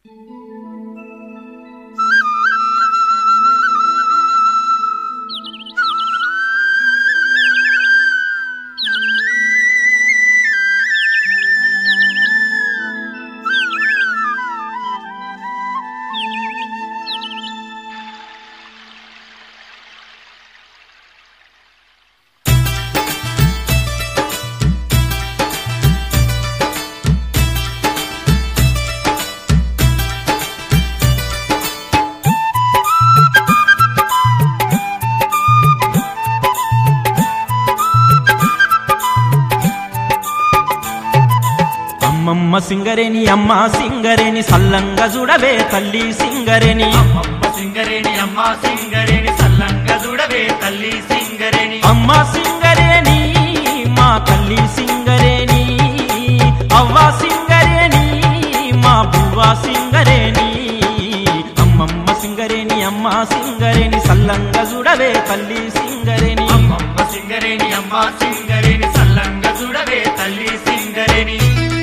అమ్మమ్మ సింగరేని అమ్మ సింగరేని సల్లంగా చూడవే తల్లి సింగరేని అమ్మ సింగరేణి అమ్మ సింగరేణి సల్లంగా చూడవే తల్లి సింగరేణి అమ్మ సింగరేని మా తల్లి సింగరేని అవ్వ సింగరేని మా బువ్వ సింగరేని అమ్మమ్మ సింగరేని అమ్మ సింగరేని సల్లంగా చూడవే తల్లి సింగరేని అమ్మ సింగరేణి అమ్మ సింగరేణి సల్లంగా చూడవే తల్లి సింగరేణి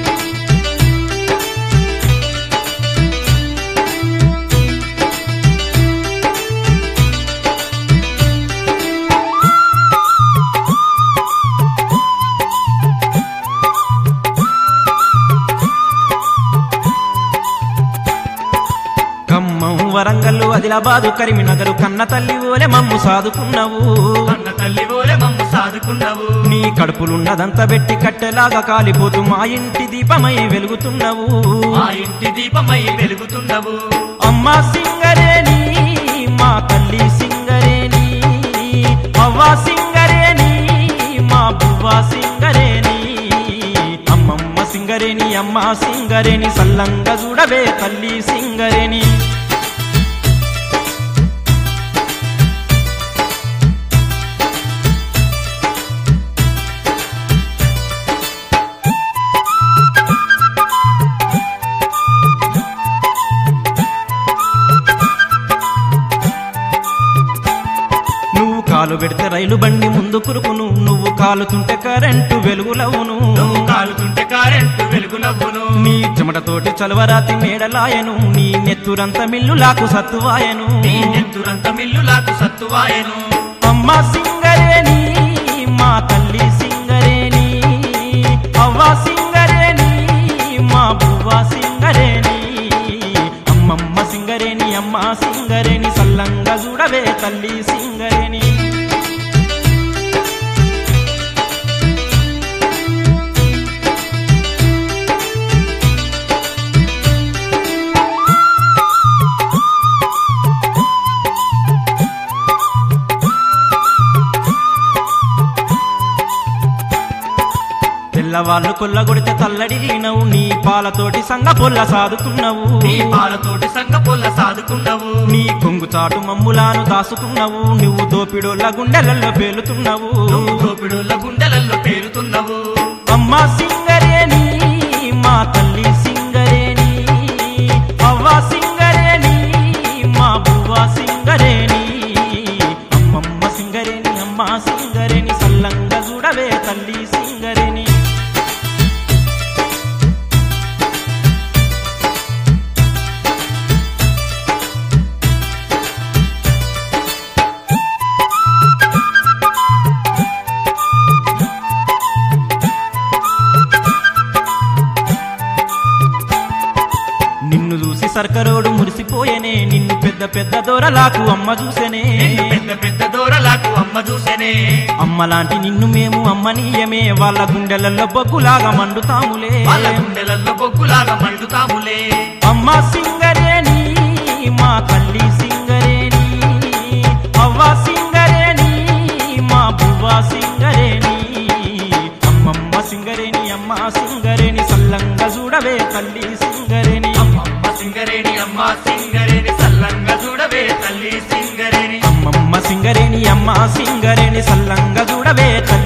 ఖమ్మం వరంగల్లు ఆదిలాబాదు కరీంనగరు కన్న తల్లి ఓలే మమ్ము సాదుకున్నావు అన్న తల్లి ఓలే మమ్ము సాదుకున్నావు నీ కడుపులున్నదంతా పెట్టి కట్టెలాగా కాలిపోతూ మా ఇంటి దీపమై వెలుగుతున్నావు మా ఇంటి దీపమై వెలుగుతున్నావు అమ్మ సింగరేని మా తల్లి సింగరేని అవ్వ సింగరేని మా బువ్వ సింగరేని అమ్మమ్మ సింగరేని అమ్మ సింగరేని సల్లంగా చూడవే తల్లి సింగరేని నువ్వు కాలు పెడితే రైలు బండి ముందు కురుకును నువ్వు కాలుతుంటే కరెంటు వెలుగులవును నువ్వు కాలుతుంటే కారెంటు వెలుగు నవ్వును నీ చెమటతోటి చలవరాతి మేడలాయను నీ నెత్తురంత మిల్లులాకు సత్తువాయను నీ నెత్తురంత మిల్లులాకు సత్తువాయను అమ్మ సింగరేని మా తల్లి సింగరేని అవ్వ సింగరేని మా బువ్వ సింగరేని అమ్మమ్మ సింగరేని అమ్మ సింగరేని సల్లంగా చూడవే తల్లి సింగరేని తెల్లవాళ్ళు కొల్లగొడితే తల్లడిగినవు నీ పాలతోటి సంగ పొల్ల సాదుకున్నావు నీ పాలతోటి సంగ పొల్ల సాదుకున్నావు నీ కొంగు చాటు మమ్ములాను దాసుకున్నావు నువ్వు దోపిడోళ్ళ గుండెలలో పేలుతున్నావు నువ్వు దోపిడుల గుండెలలో పేరుతున్నావు అమ్మ సింగరేని మా తల్లి సింగరేని అవ్వ సింగరేని మా బువ్వ సింగరేని అమ్మమ్మ సింగరేని అమ్మ సింగరేని సల్లంగా చూడవే తల్లి సింగరేని నిన్ను చూసి సర్కరోడు మురిసిపోయేనే నిన్ను పెద్ద పెద్ద దూరలాకు అమ్మ చూసేనే నిన్ను పెద్ద పెద్ద దూరలాకు అమ్మ చూసేనే అమ్మ లాంటి నిన్ను మేము అమ్మనీయమే వాళ్ళ గుండెలలో బొగ్గులాగా మండుతాములే వాళ్ళ గుండెలలో బొగ్గులాగా మండుతాములే అమ్మ సింగరేని మా తల్లి సింగరేని అవ్వ సింగరేని మా బువ్వ సింగరేని అమ్మమ్మ సింగరేని అమ్మ సింగరేని సల్లంగా చూడవే తల్లి సింగరేని అమ్మ సింగరేణి అమ్మ సింగరేణి సల్లంగా చూడవే తల్లి సింగరేణి అమ్మమ్మ సింగరేని అమ్మ సింగరేని సల్లంగా చూడవే తల్లి